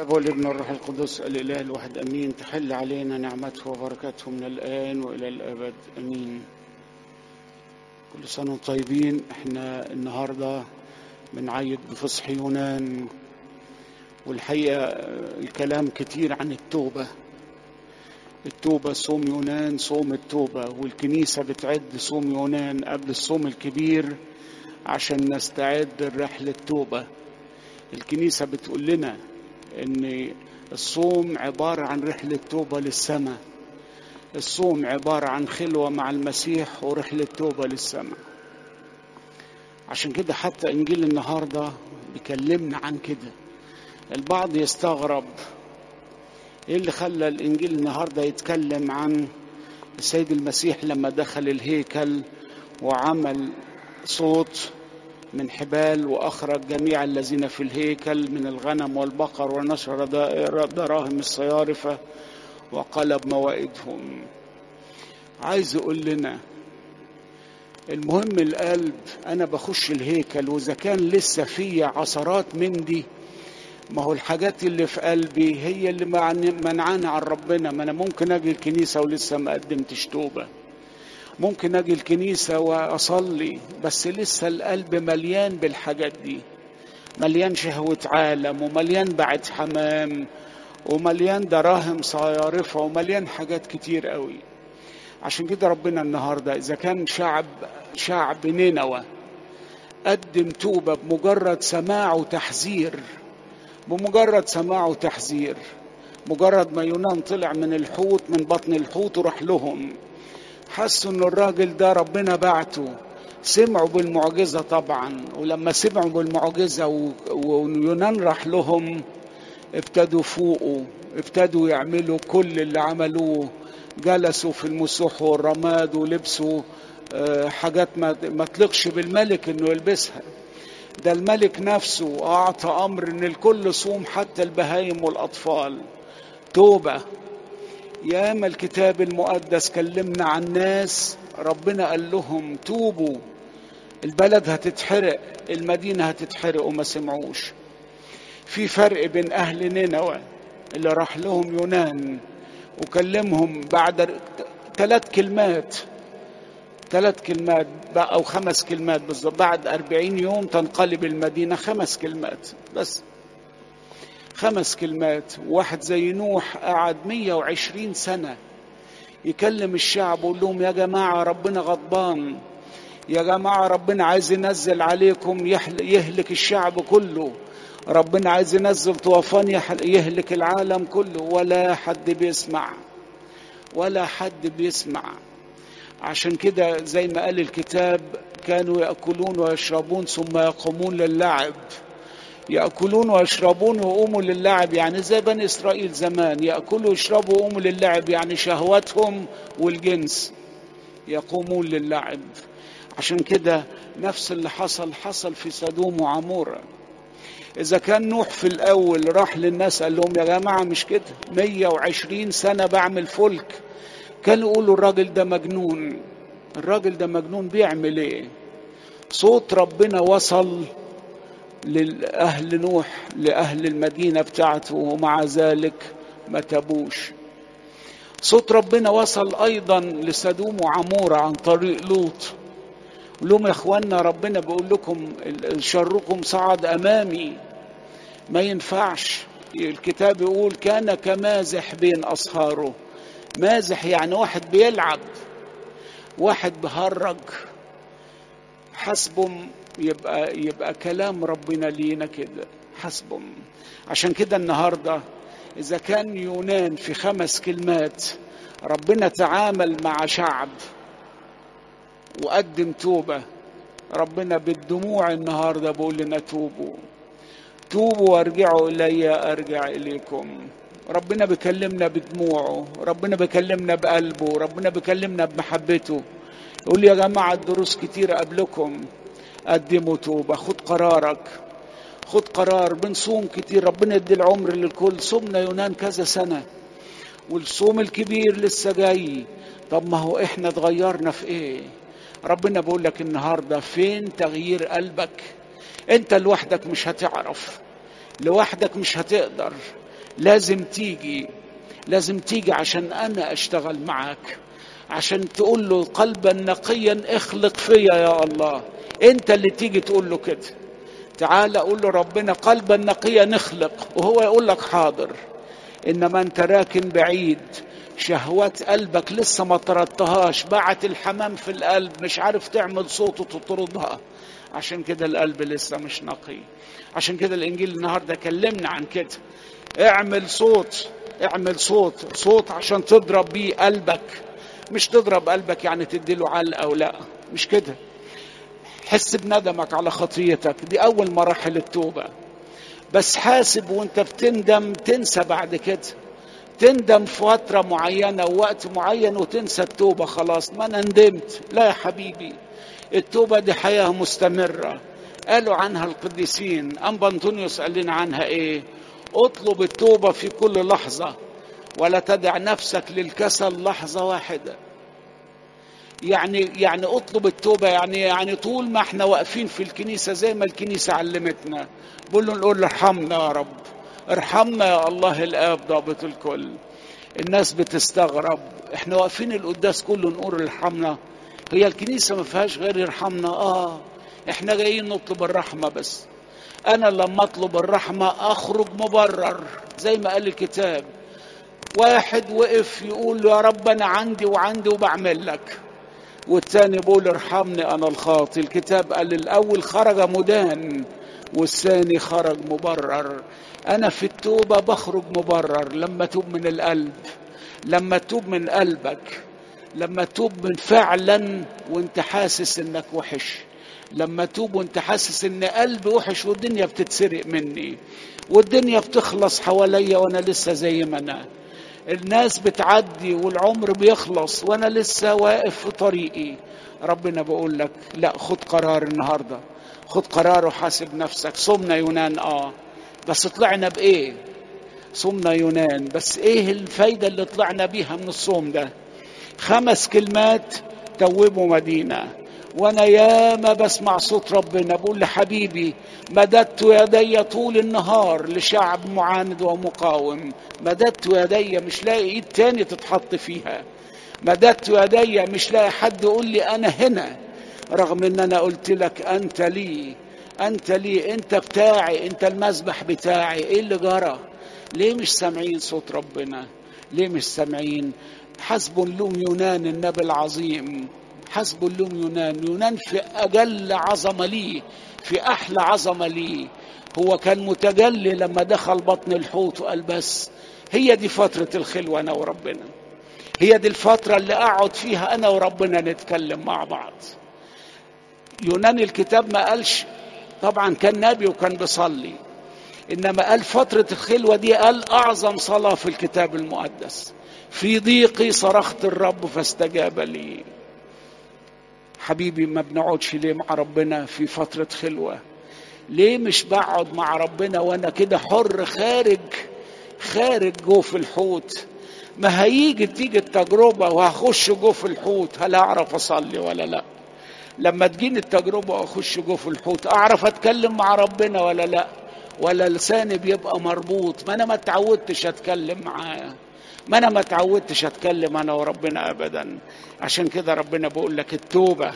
الاب والابن والروح القدس الاله الواحد امين تحل علينا نعمته وبركاته من الان والى الابد امين كل سنه وانتم طيبين احنا النهارده بنعيد بفصح يونان والحقيقه الكلام كتير عن التوبه التوبه صوم يونان صوم التوبه والكنيسه بتعد صوم يونان قبل الصوم الكبير عشان نستعد لرحله التوبه الكنيسه بتقول لنا ان الصوم عباره عن رحله توبه للسماء الصوم عباره عن خلوه مع المسيح ورحله توبه للسماء عشان كده حتى انجيل النهارده بيكلمنا عن كده البعض يستغرب ايه اللي خلى الانجيل النهارده يتكلم عن السيد المسيح لما دخل الهيكل وعمل صوت من حبال واخرج جميع الذين في الهيكل من الغنم والبقر ونشر دراهم الصيارفه وقلب موائدهم عايز يقول لنا المهم القلب انا بخش الهيكل واذا كان لسه فيا عثرات من دي ما هو الحاجات اللي في قلبي هي اللي منعاني عن ربنا ما انا ممكن اجي الكنيسه ولسه ما قدمتش توبه ممكن اجي الكنيسه واصلي بس لسه القلب مليان بالحاجات دي مليان شهوه عالم ومليان بعد حمام ومليان دراهم صيارفه ومليان حاجات كتير قوي عشان كده ربنا النهارده اذا كان شعب شعب نينوى قدم توبه بمجرد سماع وتحذير بمجرد سماع وتحذير مجرد ما يونان طلع من الحوت من بطن الحوت وراح لهم حسوا ان الراجل ده ربنا بعته سمعوا بالمعجزة طبعا ولما سمعوا بالمعجزة ويونان راح لهم ابتدوا فوقوا ابتدوا يعملوا كل اللي عملوه جلسوا في المسوح والرماد ولبسوا حاجات ما تلقش بالملك انه يلبسها ده الملك نفسه اعطى امر ان الكل صوم حتى البهايم والاطفال توبه ياما الكتاب المقدس كلمنا عن ناس ربنا قال لهم توبوا البلد هتتحرق المدينة هتتحرق وما سمعوش في فرق بين أهل نينوى اللي راح لهم يونان وكلمهم بعد ثلاث كلمات ثلاث كلمات أو خمس كلمات بالظبط بعد أربعين يوم تنقلب المدينة خمس كلمات بس خمس كلمات واحد زي نوح قعد 120 سنة يكلم الشعب ويقول لهم يا جماعة ربنا غضبان يا جماعة ربنا عايز ينزل عليكم يهلك الشعب كله ربنا عايز ينزل طوفان يهلك العالم كله ولا حد بيسمع ولا حد بيسمع عشان كده زي ما قال الكتاب كانوا يأكلون ويشربون ثم يقومون للعب يأكلون ويشربون ويقوموا للعب يعني زي بني إسرائيل زمان يأكلوا ويشربوا ويقوموا للعب يعني شهوتهم والجنس يقومون للعب عشان كده نفس اللي حصل حصل في سدوم وعمورة إذا كان نوح في الأول راح للناس قال لهم يا جماعة مش كده 120 سنة بعمل فلك كانوا يقولوا الراجل ده مجنون الراجل ده مجنون بيعمل ايه صوت ربنا وصل لأهل نوح لأهل المدينة بتاعته ومع ذلك ما تابوش صوت ربنا وصل أيضا لسدوم وعمورة عن طريق لوط لهم يا اخوانا ربنا بيقول لكم شركم صعد أمامي ما ينفعش الكتاب يقول كان كمازح بين أصهاره مازح يعني واحد بيلعب واحد بهرج حسبهم يبقى يبقى كلام ربنا لينا كده حسبهم عشان كده النهارده اذا كان يونان في خمس كلمات ربنا تعامل مع شعب وقدم توبه ربنا بالدموع النهارده بيقول لنا توبوا توبوا وارجعوا الي ارجع اليكم ربنا بيكلمنا بدموعه ربنا بيكلمنا بقلبه ربنا بيكلمنا بمحبته يقول يا جماعه الدروس كتير قبلكم قدموا توبة خد قرارك خد قرار بنصوم كتير ربنا يدي العمر للكل صومنا يونان كذا سنة والصوم الكبير لسه جاي طب ما هو احنا اتغيرنا في ايه ربنا بيقول لك النهاردة فين تغيير قلبك انت لوحدك مش هتعرف لوحدك مش هتقدر لازم تيجي لازم تيجي عشان انا اشتغل معاك عشان تقول له قلبا نقيا اخلق فيا يا الله انت اللي تيجي تقول له كده تعال قول له ربنا قلبا نقيا نخلق وهو يقول لك حاضر انما انت راكن بعيد شهوات قلبك لسه ما طردتهاش بعت الحمام في القلب مش عارف تعمل صوت وتطردها عشان كده القلب لسه مش نقي عشان كده الانجيل النهارده كلمنا عن كده اعمل صوت اعمل صوت صوت عشان تضرب بيه قلبك مش تضرب قلبك يعني تديله علقه ولا مش كده حس بندمك على خطيتك دي اول مراحل التوبه بس حاسب وانت بتندم تنسى بعد كده تندم في فتره معينه ووقت معين وتنسى التوبه خلاص ما انا ندمت لا يا حبيبي التوبه دي حياه مستمره قالوا عنها القديسين أنبا أنطونيوس قال لنا عنها إيه اطلب التوبة في كل لحظة ولا تدع نفسك للكسل لحظة واحدة يعني يعني اطلب التوبة يعني يعني طول ما احنا واقفين في الكنيسة زي ما الكنيسة علمتنا بقول له نقول ارحمنا يا رب ارحمنا يا الله الآب ضابط الكل الناس بتستغرب احنا واقفين القداس كله نقول ارحمنا هي الكنيسة ما فيهاش غير يرحمنا اه احنا جايين نطلب الرحمة بس انا لما اطلب الرحمة اخرج مبرر زي ما قال الكتاب واحد وقف يقول يا رب انا عندي وعندي وبعمل لك والتاني بيقول ارحمني انا الخاطي الكتاب قال الاول خرج مدان والثاني خرج مبرر انا في التوبة بخرج مبرر لما توب من القلب لما توب من قلبك لما توب من فعلا وانت حاسس انك وحش لما توب وانت حاسس ان قلبي وحش والدنيا بتتسرق مني والدنيا بتخلص حواليا وانا لسه زي ما انا الناس بتعدي والعمر بيخلص وانا لسه واقف في طريقي ربنا بقول لك لا خد قرار النهارده خد قرار وحاسب نفسك صمنا يونان اه بس طلعنا بايه صمنا يونان بس ايه الفايده اللي طلعنا بيها من الصوم ده خمس كلمات توبوا مدينه وانا ياما بسمع صوت ربنا بقول لحبيبي مددت يدي طول النهار لشعب معاند ومقاوم مددت يدي مش لاقي ايد تاني تتحط فيها مددت يدي مش لاقي حد يقول لي انا هنا رغم ان انا قلت لك انت لي انت لي انت بتاعي انت المذبح بتاعي ايه اللي جرى ليه مش سامعين صوت ربنا ليه مش سامعين حسب لوم يونان النبي العظيم حسب اللوم يونان يونان في أجل عظمة ليه في أحلى عظمة ليه هو كان متجلي لما دخل بطن الحوت وقال بس هي دي فترة الخلوة أنا وربنا هي دي الفترة اللي أقعد فيها أنا وربنا نتكلم مع بعض يونان الكتاب ما قالش طبعا كان نبي وكان بيصلي إنما قال فترة الخلوة دي قال أعظم صلاة في الكتاب المقدس في ضيقي صرخت الرب فاستجاب لي حبيبي ما بنقعدش ليه مع ربنا في فترة خلوة ليه مش بقعد مع ربنا وانا كده حر خارج خارج جوف الحوت ما هيجي تيجي التجربة وهخش جوف الحوت هل اعرف اصلي ولا لا لما تجيني التجربة واخش جوف الحوت اعرف اتكلم مع ربنا ولا لا ولا لساني بيبقى مربوط ما انا ما اتعودتش اتكلم معاه ما انا ما اتعودتش اتكلم انا وربنا ابدا عشان كده ربنا بيقول لك التوبه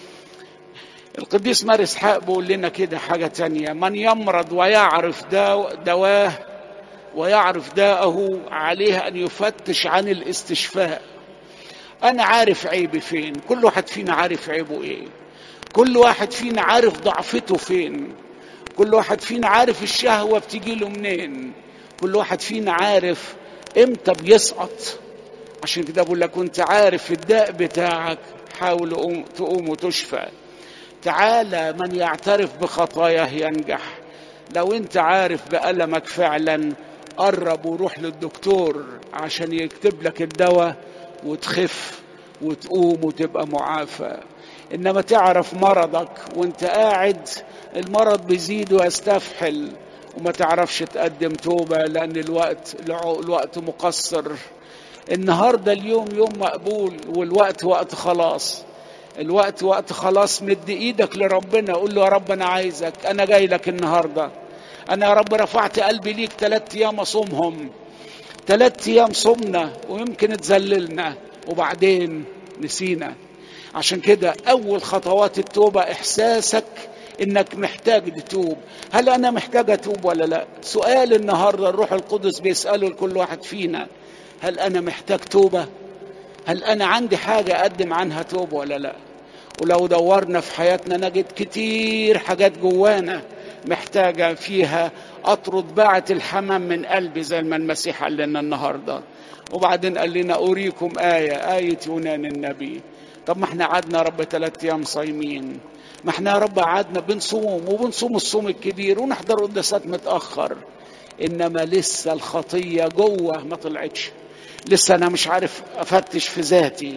القديس مار اسحاق بيقول لنا كده حاجه تانية من يمرض ويعرف دواه ويعرف داءه عليه ان يفتش عن الاستشفاء انا عارف عيبي فين كل واحد فينا عارف عيبه ايه كل واحد فينا عارف ضعفته فين كل واحد فينا عارف الشهوه بتجيله منين كل واحد فينا عارف امتى بيسقط عشان كده بقول لك وانت عارف الداء بتاعك حاول تقوم وتشفى تعالى من يعترف بخطاياه ينجح لو انت عارف بألمك فعلا قرب وروح للدكتور عشان يكتب لك الدواء وتخف وتقوم وتبقى معافى انما تعرف مرضك وانت قاعد المرض بيزيد ويستفحل وما تعرفش تقدم توبة لأن الوقت الوقت مقصر النهاردة اليوم يوم مقبول والوقت وقت خلاص الوقت وقت خلاص مد ايدك لربنا قول له يا رب انا عايزك انا جاي لك النهارده انا يا رب رفعت قلبي ليك ثلاث ايام اصومهم ثلاث ايام صمنا ويمكن اتذللنا وبعدين نسينا عشان كده اول خطوات التوبه احساسك انك محتاج تتوب هل انا محتاج اتوب ولا لا سؤال النهارده الروح القدس بيساله لكل واحد فينا هل انا محتاج توبه هل انا عندي حاجه اقدم عنها توبه ولا لا ولو دورنا في حياتنا نجد كتير حاجات جوانا محتاجة فيها أطرد باعة الحمام من قلبي زي ما المسيح قال لنا النهاردة وبعدين قال لنا أريكم آية آية يونان النبي طب ما احنا قعدنا يا رب ثلاث أيام صايمين ما احنا يا رب قعدنا بنصوم وبنصوم الصوم الكبير ونحضر قداسات متأخر إنما لسه الخطية جوه ما طلعتش لسه أنا مش عارف أفتش في ذاتي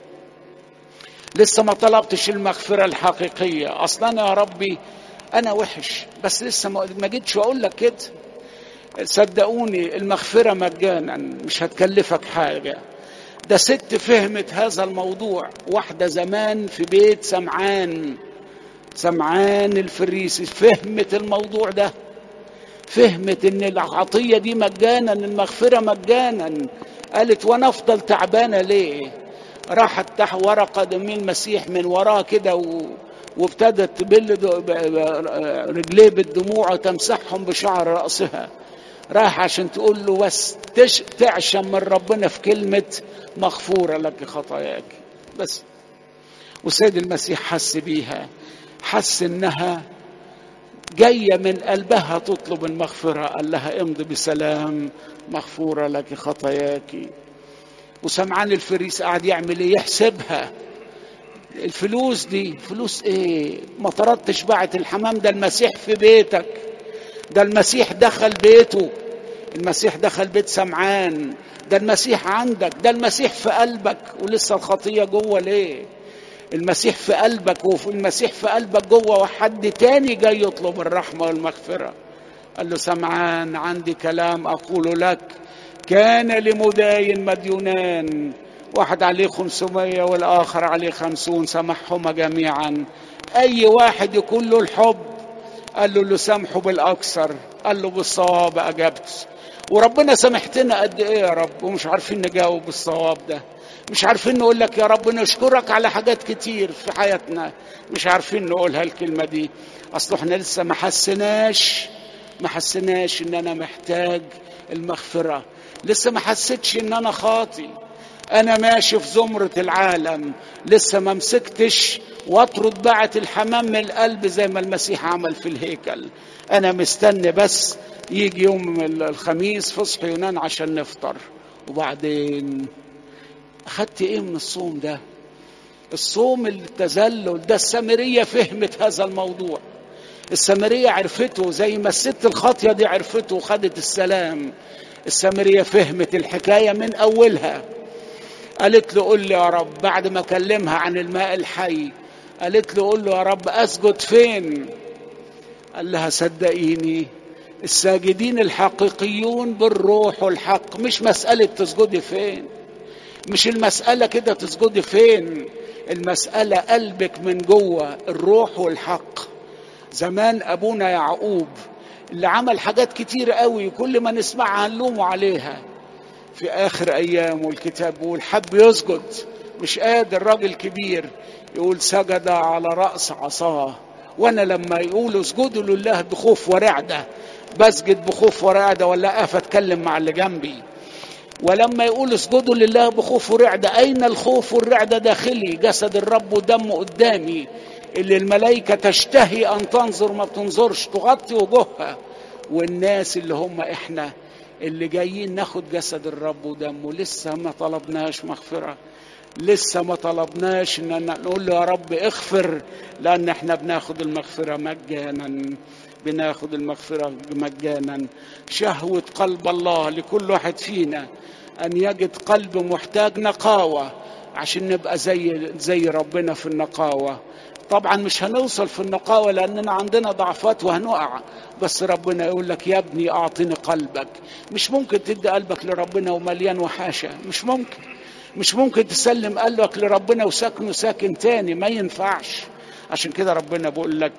لسه ما طلبتش المغفرة الحقيقية أصلا يا ربي أنا وحش بس لسه ما جيتش أقول لك كده صدقوني المغفرة مجانا مش هتكلفك حاجة ده ست فهمت هذا الموضوع واحدة زمان في بيت سمعان سمعان الفريسي فهمت الموضوع ده فهمت ان العطية دي مجانا المغفرة مجانا قالت وانا افضل تعبانة ليه راحت تحت ورا قدمي المسيح من وراه كده و... وابتدت تبل رجليه بالدموع وتمسحهم بشعر رأسها راح عشان تقول له بس تش... تعشم من ربنا في كلمة مغفورة لك خطاياك بس والسيد المسيح حس بيها حس انها جاية من قلبها تطلب المغفرة قال لها امضي بسلام مغفورة لك خطاياك وسمعان الفريس قاعد يعمل ايه يحسبها الفلوس دي فلوس ايه ما طردتش باعة الحمام ده المسيح في بيتك ده المسيح دخل بيته المسيح دخل بيت سمعان ده المسيح عندك ده المسيح في قلبك ولسه الخطية جوه ليه المسيح في قلبك وفي المسيح في قلبك جوه وحد تاني جاي يطلب الرحمة والمغفرة قال له سمعان عندي كلام أقول لك كان لمداين مديونان واحد عليه خمسمية والآخر عليه خمسون سامحهما جميعا أي واحد يكون له الحب قال له اللي سامحه بالأكثر قال له بالصواب أجبت وربنا سامحتنا قد إيه يا رب ومش عارفين نجاوب بالصواب ده مش عارفين نقول لك يا رب نشكرك على حاجات كتير في حياتنا مش عارفين نقولها الكلمة دي أصل احنا لسه ما حسناش ما حسناش إن أنا محتاج المغفرة لسه ما حسيتش إن أنا خاطي انا ماشي في زمرة العالم لسه ما مسكتش واطرد باعة الحمام من القلب زي ما المسيح عمل في الهيكل انا مستني بس يجي يوم الخميس فصح يونان عشان نفطر وبعدين اخدت ايه من الصوم ده الصوم التذلل ده السامرية فهمت هذا الموضوع السامرية عرفته زي ما الست الخاطية دي عرفته وخدت السلام السامرية فهمت الحكاية من أولها قالت له قول لي يا رب بعد ما كلمها عن الماء الحي قالت له قول له يا رب اسجد فين قال لها صدقيني الساجدين الحقيقيون بالروح والحق مش مسألة تسجدي فين مش المسألة كده تسجدي فين المسألة قلبك من جوه الروح والحق زمان أبونا يعقوب اللي عمل حاجات كتير قوي كل ما نسمعها نلومه عليها في آخر أيامه الكتاب بيقول حب يسجد مش قادر راجل كبير يقول سجد على رأس عصاه وأنا لما يقولوا اسجدوا لله بخوف ورعدة بسجد بخوف ورعدة ولا أقف أتكلم مع اللي جنبي ولما يقول اسجدوا لله بخوف ورعدة أين الخوف والرعدة داخلي جسد الرب ودمه قدامي اللي الملائكة تشتهي أن تنظر ما بتنظرش تغطي وجوهها والناس اللي هم إحنا اللي جايين ناخد جسد الرب ودمه لسه ما طلبناش مغفرة لسه ما طلبناش ان نقول له يا رب اغفر لان احنا بناخد المغفرة مجانا بناخد المغفرة مجانا شهوة قلب الله لكل واحد فينا ان يجد قلب محتاج نقاوة عشان نبقى زي زي ربنا في النقاوة طبعا مش هنوصل في النقاوة لأننا عندنا ضعفات وهنقع بس ربنا يقول لك يا ابني أعطني قلبك مش ممكن تدي قلبك لربنا ومليان وحاشة مش ممكن مش ممكن تسلم قلبك لربنا وساكنه ساكن تاني ما ينفعش عشان كده ربنا بيقول لك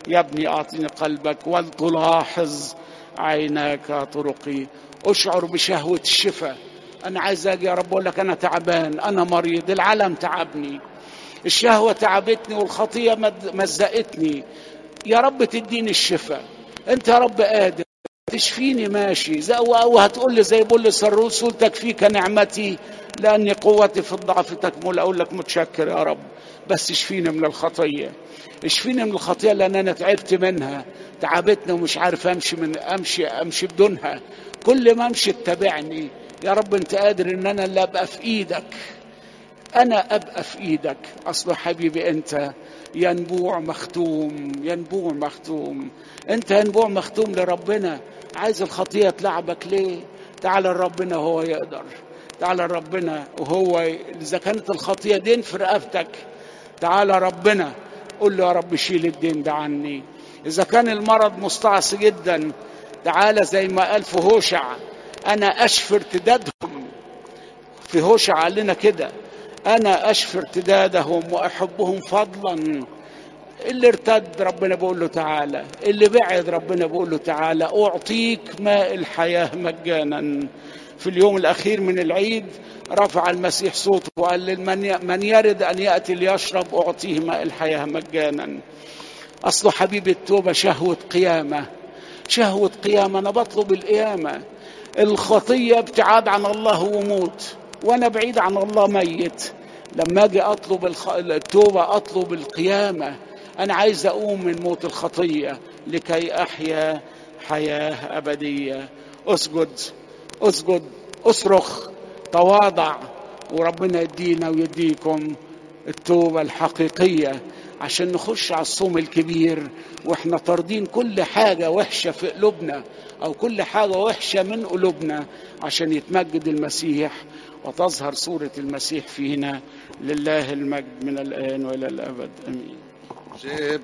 يا ابني أعطني قلبك ولتلاحظ عيناك طرقي أشعر بشهوة الشفاء أنا عايز أجي يا رب أقول لك أنا تعبان أنا مريض العالم تعبني الشهوة تعبتني والخطية مزقتني يا رب تديني الشفاء أنت يا رب قادر تشفيني ماشي زي أو هتقول لي زي بولس الرسول تكفيك نعمتي لأني قوتي في الضعف تكمل أقول لك متشكر يا رب بس اشفيني من الخطية اشفيني من الخطية لأن أنا تعبت منها تعبتني ومش عارف أمشي من أمشي أمشي بدونها كل ما أمشي تتابعني يا رب أنت قادر إن أنا اللي أبقى في إيدك أنا أبقى في إيدك أصل حبيبي أنت ينبوع مختوم ينبوع مختوم أنت ينبوع مختوم لربنا عايز الخطية تلعبك ليه تعال لربنا هو يقدر تعال لربنا وهو إذا كانت الخطية دين في رقبتك تعال ربنا قول له يا رب شيل الدين ده عني إذا كان المرض مستعصي جدا تعال زي ما قال في هوشع أنا أشفي ارتدادهم في هوشع قال لنا كده أنا أشفي ارتدادهم وأحبهم فضلا اللي ارتد ربنا بيقول له تعالى اللي بعد ربنا بيقول له تعالى أعطيك ماء الحياة مجانا في اليوم الأخير من العيد رفع المسيح صوته وقال لمن من يرد أن يأتي ليشرب أعطيه ماء الحياة مجانا أصل حبيب التوبة شهوة قيامة شهوة قيامة أنا بطلب القيامة الخطية ابتعاد عن الله وموت وأنا بعيد عن الله ميت لما أجي أطلب التوبة أطلب القيامة أنا عايز أقوم من موت الخطية لكي أحيا حياة أبدية أسجد أسجد أصرخ تواضع وربنا يدينا ويديكم التوبة الحقيقية عشان نخش على الصوم الكبير واحنا طاردين كل حاجة وحشة في قلوبنا أو كل حاجة وحشة من قلوبنا عشان يتمجد المسيح وتظهر صورة المسيح فينا لله المجد من الآن وإلى الأبد آمين